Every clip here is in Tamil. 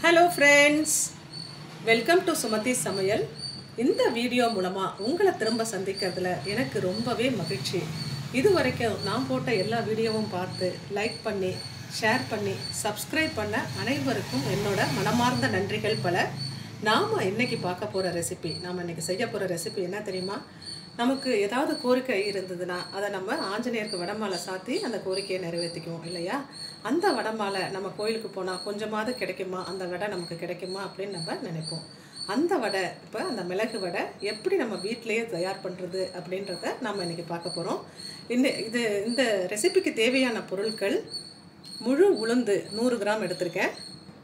hello friends welcome to Sumathi சமையல் இந்த வீடியோ மூலமாக உங்களை திரும்ப சந்திக்கிறதுல எனக்கு ரொம்பவே மகிழ்ச்சி இது வரைக்கும் நான் போட்ட எல்லா வீடியோவும் பார்த்து லைக் பண்ணி ஷேர் பண்ணி சப்ஸ்கிரைப் பண்ண அனைவருக்கும் என்னோட மனமார்ந்த நன்றிகள் பல நாம் இன்னைக்கு பார்க்க போகிற ரெசிபி நாம் இன்னைக்கு செய்ய போகிற ரெசிபி என்ன தெரியுமா நமக்கு ஏதாவது கோரிக்கை இருந்ததுன்னா அதை நம்ம ஆஞ்சநேயருக்கு வடமாலை சாத்தி அந்த கோரிக்கையை நிறைவேற்றிக்குவோம் இல்லையா அந்த வடமாலை நம்ம கோயிலுக்கு போனால் கொஞ்சமாவது கிடைக்குமா அந்த வடை நமக்கு கிடைக்குமா அப்படின்னு நம்ம நினைப்போம் அந்த வடை இப்போ அந்த மிளகு வடை எப்படி நம்ம வீட்டிலேயே தயார் பண்ணுறது அப்படின்றத நம்ம இன்னைக்கு பார்க்க போகிறோம் இந்த இது இந்த ரெசிபிக்கு தேவையான பொருட்கள் முழு உளுந்து நூறு கிராம் எடுத்திருக்கேன்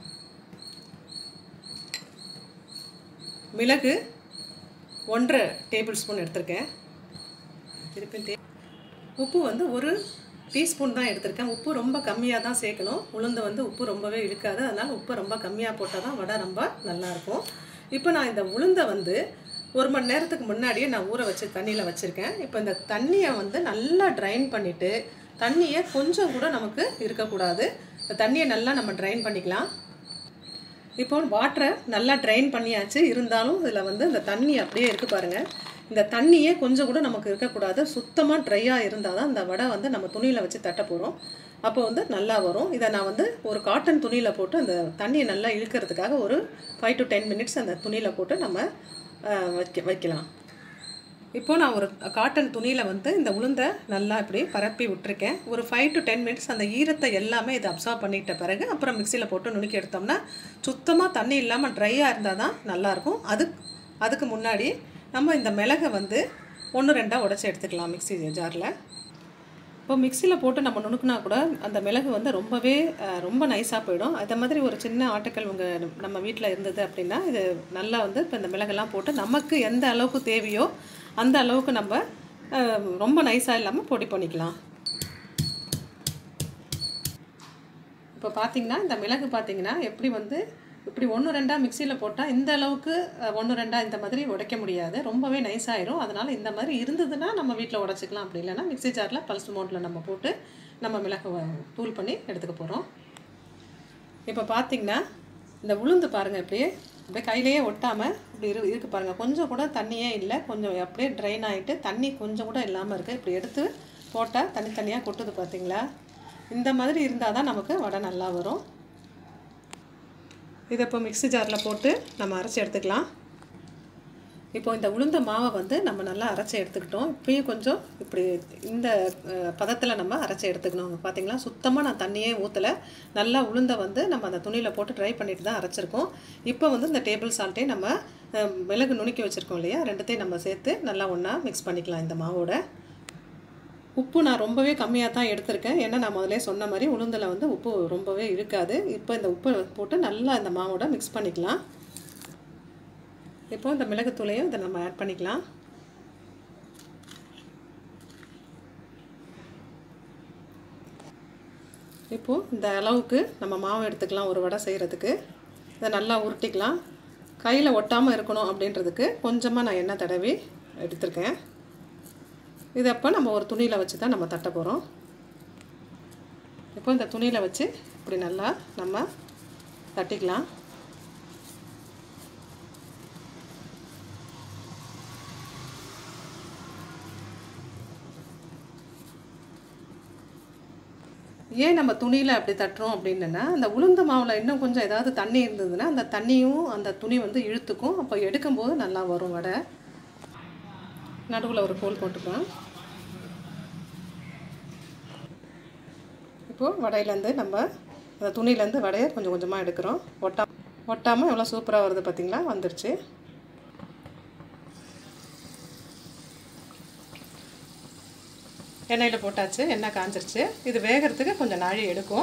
மிளகு ஒன்றரை டேபிள் ஸ்பூன் எடுத்திருக்கேன் திருப்பி டே உப்பு வந்து ஒரு டீஸ்பூன் தான் எடுத்திருக்கேன் உப்பு ரொம்ப கம்மியாக தான் சேர்க்கணும் உளுந்து வந்து உப்பு ரொம்பவே இழுக்காது அதனால் உப்பு ரொம்ப கம்மியாக போட்டால் தான் வடை ரொம்ப நல்லாயிருக்கும் இப்போ நான் இந்த உளுந்தை வந்து ஒரு மணி நேரத்துக்கு முன்னாடியே நான் ஊற வச்சு தண்ணியில் வச்சுருக்கேன் இப்போ இந்த தண்ணியை வந்து நல்லா ட்ரைன் பண்ணிவிட்டு தண்ணியை கொஞ்சம் கூட நமக்கு இருக்கக்கூடாது இந்த தண்ணியை நல்லா நம்ம ட்ரைன் பண்ணிக்கலாம் இப்போ வாட்டரை நல்லா ட்ரைன் பண்ணியாச்சு இருந்தாலும் இதில் வந்து இந்த தண்ணி அப்படியே இருக்குது பாருங்கள் இந்த தண்ணியே கொஞ்சம் கூட நமக்கு இருக்கக்கூடாது சுத்தமாக ட்ரையாக இருந்தால் தான் இந்த வடை வந்து நம்ம துணியில் வச்சு தட்ட போகிறோம் அப்போ வந்து நல்லா வரும் இதை நான் வந்து ஒரு காட்டன் துணியில் போட்டு அந்த தண்ணியை நல்லா இழுக்கிறதுக்காக ஒரு ஃபைவ் டு டென் மினிட்ஸ் அந்த துணியில் போட்டு நம்ம அஹ், வைக்க வைக்கலாம் இப்போ நான் ஒரு காட்டன் துணியில் வந்து இந்த உளுந்தை நல்லா இப்படி பரப்பி விட்டுருக்கேன் ஒரு ஃபைவ் டு டென் மினிட்ஸ் அந்த ஈரத்தை எல்லாமே இதை அப்சர்வ் பண்ணிட்ட பிறகு அப்புறம் மிக்சியில் போட்டு நுணுக்கி எடுத்தோம்னா சுத்தமாக தண்ணி இல்லாமல் ட்ரையாக இருந்தால் தான் நல்லாயிருக்கும் அது அதுக்கு முன்னாடி நம்ம இந்த மிளகை வந்து ஒன்று ரெண்டாக உடச்சி எடுத்துக்கலாம் மிக்ஸி ஜாரில் இப்போ மிக்சியில் போட்டு நம்ம நுணுக்குனா கூட அந்த மிளகு வந்து ரொம்பவே அஹ், ரொம்ப நைஸாக போயிடும் அதே மாதிரி ஒரு சின்ன ஆட்டுக்கல் உங்கள் நம்ம வீட்டில் இருந்தது அப்படின்னா இது நல்லா வந்து இப்போ இந்த மிளகெல்லாம் போட்டு நமக்கு எந்த அளவுக்கு தேவையோ அந்த அளவுக்கு நம்ம அஹ், ரொம்ப நைஸாக இல்லாமல் பொடி பண்ணிக்கலாம் இப்போ பார்த்தீங்கன்னா இந்த மிளகு பார்த்தீங்கன்னா எப்படி வந்து இப்படி ஒன்று ரெண்டாக மிக்சியில் போட்டால் இந்த அளவுக்கு ஒன்று ரெண்டாக இந்த மாதிரி உடைக்க முடியாது ரொம்பவே நைஸ் ஆயிரும் அதனால் இந்த மாதிரி இருந்ததுன்னா நம்ம வீட்டில் உடச்சிக்கலாம் அப்படி இல்லைன்னா மிக்ஸி ஜாரில் பல்ஸ் மோட்டில் நம்ம போட்டு நம்ம மிளகு வ- தூள் பண்ணி எடுத்துக்க போகிறோம் இப்போ பார்த்தீங்கன்னா இந்த உளுந்து பாருங்கள் இப்படியே அப்படியே கையிலேயே ஒட்டாமல் இப்படி இரு இருக்கு பாருங்கள் கொஞ்சம் கூட தண்ணியே இல்லை கொஞ்சம் அப்படியே ட்ரைன் ஆகிட்டு தண்ணி கொஞ்சம் கூட இல்லாமல் இருக்குது இப்படி எடுத்து போட்டால் தனித்தனியாக கொட்டுது பார்த்தீங்களா இந்த மாதிரி இருந்தால் தான் நமக்கு வடை நல்லா வரும் இதை இப்போ மிக்ஸி ஜாரில் போட்டு நம்ம அரைச்சி எடுத்துக்கலாம் இப்போ இந்த உளுந்த மாவை வந்து நம்ம நல்லா அரைச்சி எடுத்துக்கிட்டோம் இப்பயும் கொஞ்சம் இப்படி இந்த பதத்தில் நம்ம அரைச்சி எடுத்துக்கணும் பார்த்தீங்களா சுத்தமாக நான் தண்ணியே ஊற்றலை நல்லா உளுந்த வந்து நம்ம அந்த துணியில் போட்டு ட்ரை பண்ணிட்டு தான் அரைச்சிருக்கோம் இப்போ வந்து இந்த டேபிள் சால்ட்டையும் நம்ம அஹ், மிளகு நுணுக்கி வச்சுருக்கோம் இல்லையா ரெண்டுத்தையும் நம்ம சேர்த்து நல்லா ஒன்றா மிக்ஸ் பண்ணிக்கலாம் இந்த மாவோட உப்பு நான் ரொம்பவே கம்மியாக தான் எடுத்திருக்கேன் ஏன்னா நான் முதல்ல சொன்ன மாதிரி உளுந்தில் வந்து உப்பு ரொம்பவே இருக்காது இப்போ இந்த உப்பை போட்டு நல்லா இந்த மாவோட மிக்ஸ் பண்ணிக்கலாம் இப்போ இந்த மிளகுத்தூளையும் இதை நம்ம ஆட் பண்ணிக்கலாம் இப்போது இந்த அளவுக்கு நம்ம மாவு எடுத்துக்கலாம் ஒரு வடை செய்கிறதுக்கு இதை நல்லா உருட்டிக்கலாம் கையில் ஒட்டாமல் இருக்கணும் அப்படின்றதுக்கு கொஞ்சமாக நான் எண்ணெய் தடவி எடுத்திருக்கேன் இது அப்போ நம்ம ஒரு துணியில் வச்சு தான் நம்ம தட்ட போகிறோம் இப்போ இந்த துணியில் வச்சு இப்படி நல்லா நம்ம தட்டிக்கலாம் ஏன் நம்ம துணியில் அப்படி தட்டுறோம் அப்படின்னா அந்த உளுந்த மாவில் இன்னும் கொஞ்சம் ஏதாவது தண்ணி இருந்ததுன்னா அந்த தண்ணியும் அந்த துணி வந்து இழுத்துக்கும் அப்போ எடுக்கும்போது நல்லா வரும் வடை நடுவில் ஒரு கோல் போட்டுக்கலாம் இப்போது வடையிலேருந்து நம்ம அந்த துணியிலேருந்து வடையை கொஞ்சம் கொஞ்சமாக எடுக்கிறோம் ஒட்டா ஒட்டாமல் எவ்வளோ சூப்பராக வருது பார்த்தீங்களா வந்துருச்சு எண்ணெயில் போட்டாச்சு எண்ணெய் காஞ்சிருச்சு இது வேகிறதுக்கு கொஞ்சம் நாழி எடுக்கும்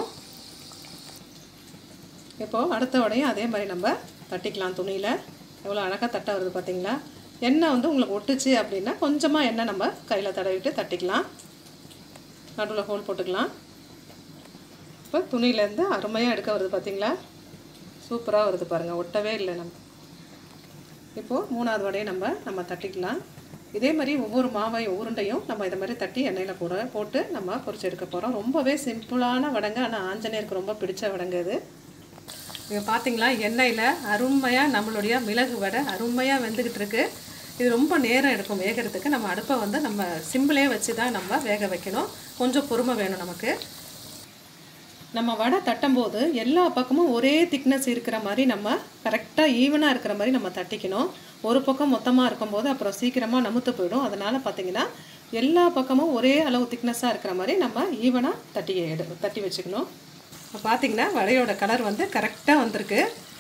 இப்போது அடுத்த வடையும் அதே மாதிரி நம்ம தட்டிக்கலாம் துணியில் எவ்வளோ அழகாக தட்ட வருது பார்த்தீங்களா எண்ணெய் வந்து உங்களுக்கு ஒட்டுச்சு அப்படின்னா கொஞ்சமாக எண்ணெய் நம்ம கையில் தடவிட்டு தட்டிக்கலாம் நடுவில் ஹோல் போட்டுக்கலாம் இப்போ துணியிலேருந்து அருமையாக எடுக்க வருது பார்த்தீங்களா சூப்பராக வருது பாருங்கள் ஒட்டவே இல்லை நம்ம இப்போது மூணாவது வடையை நம்ம நம்ம தட்டிக்கலாம் இதே மாதிரி ஒவ்வொரு மாவையும் உருண்டையும் நம்ம இதை மாதிரி தட்டி எண்ணெயில் போட போட்டு நம்ம பொரிச்சு எடுக்க போகிறோம் ரொம்பவே சிம்பிளான வடங்க ஆனால் ஆஞ்சநேயருக்கு ரொம்ப பிடிச்ச வடங்க இது இங்கே பார்த்தீங்களா எண்ணெயில் அருமையாக நம்மளுடைய மிளகு வடை அருமையாக வெந்துக்கிட்டு இருக்கு இது ரொம்ப நேரம் எடுக்கும் வேகிறதுக்கு நம்ம அடுப்பை வந்து நம்ம சிம்பிளே வச்சு தான் நம்ம வேக வைக்கணும் கொஞ்சம் பொறுமை வேணும் நமக்கு நம்ம வடை தட்டும்போது எல்லா பக்கமும் ஒரே திக்னஸ் இருக்கிற மாதிரி நம்ம கரெக்டாக ஈவனாக இருக்கிற மாதிரி நம்ம தட்டிக்கணும் ஒரு பக்கம் மொத்தமாக இருக்கும்போது அப்புறம் சீக்கிரமாக நமுத்து போயிடும் அதனால் பார்த்தீங்கன்னா எல்லா பக்கமும் ஒரே அளவு திக்னஸாக இருக்கிற மாதிரி நம்ம ஈவனாக தட்டி எடு தட்டி வச்சுக்கணும் இப்போ பார்த்தீங்கன்னா வடையோட கலர் வந்து கரெக்டாக வந்திருக்கு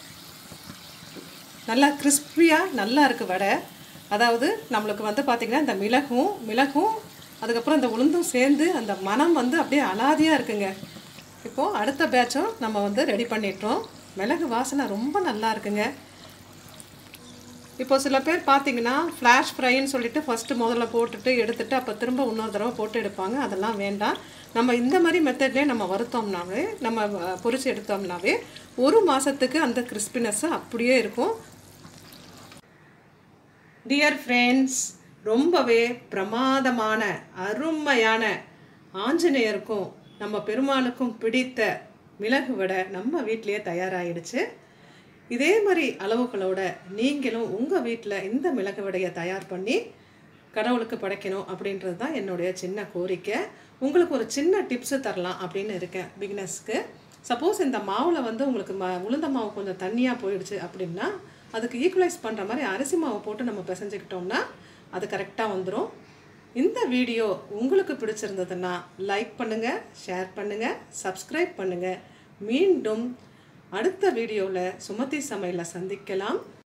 நல்லா கிறிஸ்பியாக நல்லா இருக்குது வடை அதாவது நம்மளுக்கு வந்து பார்த்திங்கன்னா இந்த மிளகும் மிளகும் அதுக்கப்புறம் இந்த உளுந்தும் சேர்ந்து அந்த மனம் வந்து அப்படியே அலாதியாக இருக்குங்க இப்போது அடுத்த பேட்சும் நம்ம வந்து ரெடி பண்ணிட்டோம் மிளகு வாசனை ரொம்ப நல்லா இருக்குங்க இப்போ சில பேர் பார்த்தீங்கன்னா ஃப்ளாஷ் ஃப்ரைன்னு சொல்லிட்டு ஃபஸ்ட்டு முதல்ல போட்டுட்டு எடுத்துட்டு அப்போ திரும்ப இன்னொரு தடவை போட்டு எடுப்பாங்க அதெல்லாம் வேண்டாம் நம்ம இந்த மாதிரி மெத்தட்லேயே நம்ம வறுத்தோம்னாவே நம்ம அஹ், பொரிச்சு எடுத்தோம்னாவே ஒரு மாதத்துக்கு அந்த கிறிஸ்பினஸ் அப்படியே இருக்கும் டியர் ஃப்ரெண்ட்ஸ் ரொம்பவே பிரமாதமான அருமையான ஆஞ்சநேயருக்கும் நம்ம பெருமாளுக்கும் பிடித்த மிளகு வடை நம்ம வீட்டிலேயே தயாராகிடுச்சு இதே மாதிரி அளவுகளோட நீங்களும் உங்கள் வீட்டில் இந்த மிளகு வடையை தயார் பண்ணி கடவுளுக்கு படைக்கணும் அப்படின்றது தான் என்னுடைய சின்ன கோரிக்கை உங்களுக்கு ஒரு சின்ன டிப்ஸு தரலாம் அப்படின்னு இருக்கேன் பிகினஸ்க்கு சப்போஸ் இந்த மாவில் வந்து உங்களுக்கு ம உளுந்த மாவு கொஞ்சம் தண்ணியாக போயிடுச்சு அப்படின்னா அதுக்கு ஈக்குவலைஸ் பண்ணுற மாதிரி அரிசி மாவு போட்டு நம்ம பிசைஞ்சுக்கிட்டோம்னா அது கரெக்டாக வந்துடும் இந்த வீடியோ உங்களுக்கு பிடிச்சிருந்ததுன்னா லைக் பண்ணுங்கள் ஷேர் பண்ணுங்கள் சப்ஸ்கிரைப் பண்ணுங்கள் மீண்டும் அடுத்த வீடியோவில் சுமதி சமையலை சந்திக்கலாம்